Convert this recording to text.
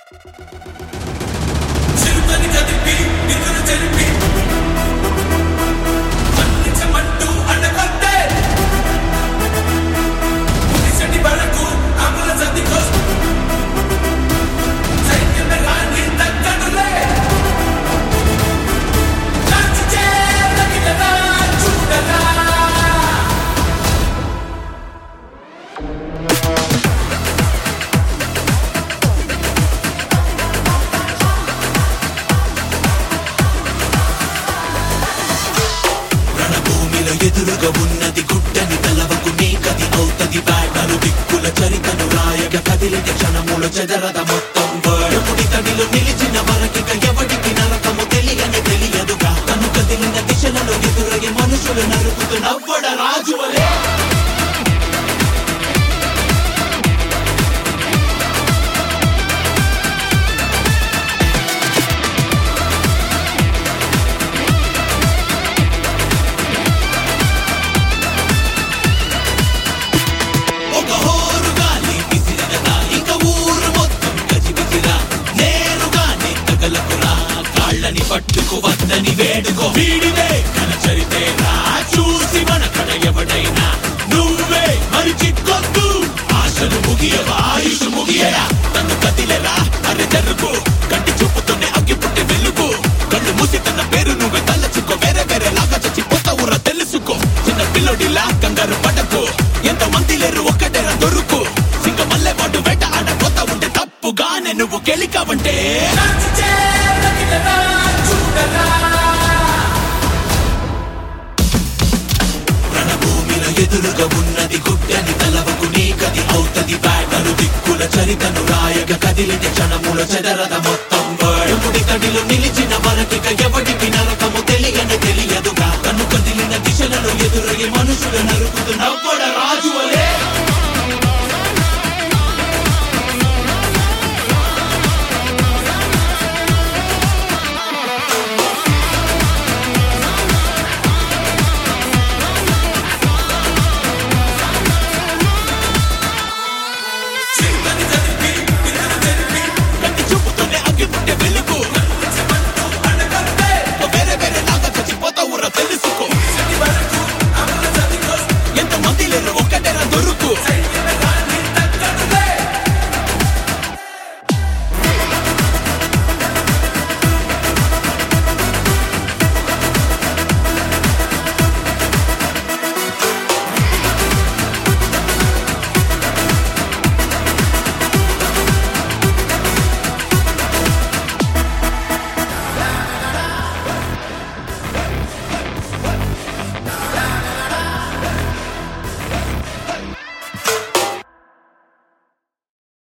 చిరుతని కదిపి నిధులు చెరిపి మన్నించమంటూ అడగొట్టే మునిసటి వరకు అమల సతికో సైన్యమే రాని తగ్గడులే కాచి చేరగినరా చూడరా రణభూమిలో ఎదురుగా ఉన్నది గుడ్డని తలవకు నీ కది అవుతది బ్యాటరు దిక్కుల చరితను రాయగ కదిలిన క్షణముల చెదరద మొత్తం ఎముడి తడిలో నిలిచిన వరకిక ఎవడికి నరకము తెలియని తెలియదుగా తను కదిలిన దిశలలో ఎదురయ్యే మనుషులు నరుకుతూ నవ్వడ రాజువలే ఒక హోరు గాలి విసిరగదా ఇక ఊరు మొత్తం గజిబిజిరా నేరుగానే తగలకురా కాళ్ళని పట్టుకు వద్దని వేడుకో వీడిదే కన చరితేరా చూసి మన కడ ఎవడైనా నువ్వే మరి చిక్కొద్దు ఆశలు ముగియవా ఆయుష్ ముగియరా తను కదిలేరా అరే జరుగు కంటి చూపుతోనే అగ్గి పుట్టి వెలుగు కళ్ళు మూసి తన పేరు నువ్వే తలచుకో వేరే వేరే లాగా చచ్చిపోతావురా తెలుసుకో చిన్న పిల్లోడిలా కంగారు పడకు ఎంత మంది లేరు ఒక్కటేరా దొరుకు సింగ మల్లె పాటు వేట ఆడపోతా ఉంటే తప్పుగానే నువ్వు గెలికావంటే రణభూమిలో ఎదురుగా ఉన్నది గుడ్డని తలవకు నీ కది అవుతది బ్యాటరు దిక్కుల చరితను రాయగ కదిలిన క్షణముల చెదరద మొత్తం ఎముడి తడిలో నిలిచిన వరకిక ఎవడికి నరకము తెలియని తెలియదుగా కన్ను కదిలిన దిశలలో ఎదురయ్యే మనుషులు నరుకుతున్న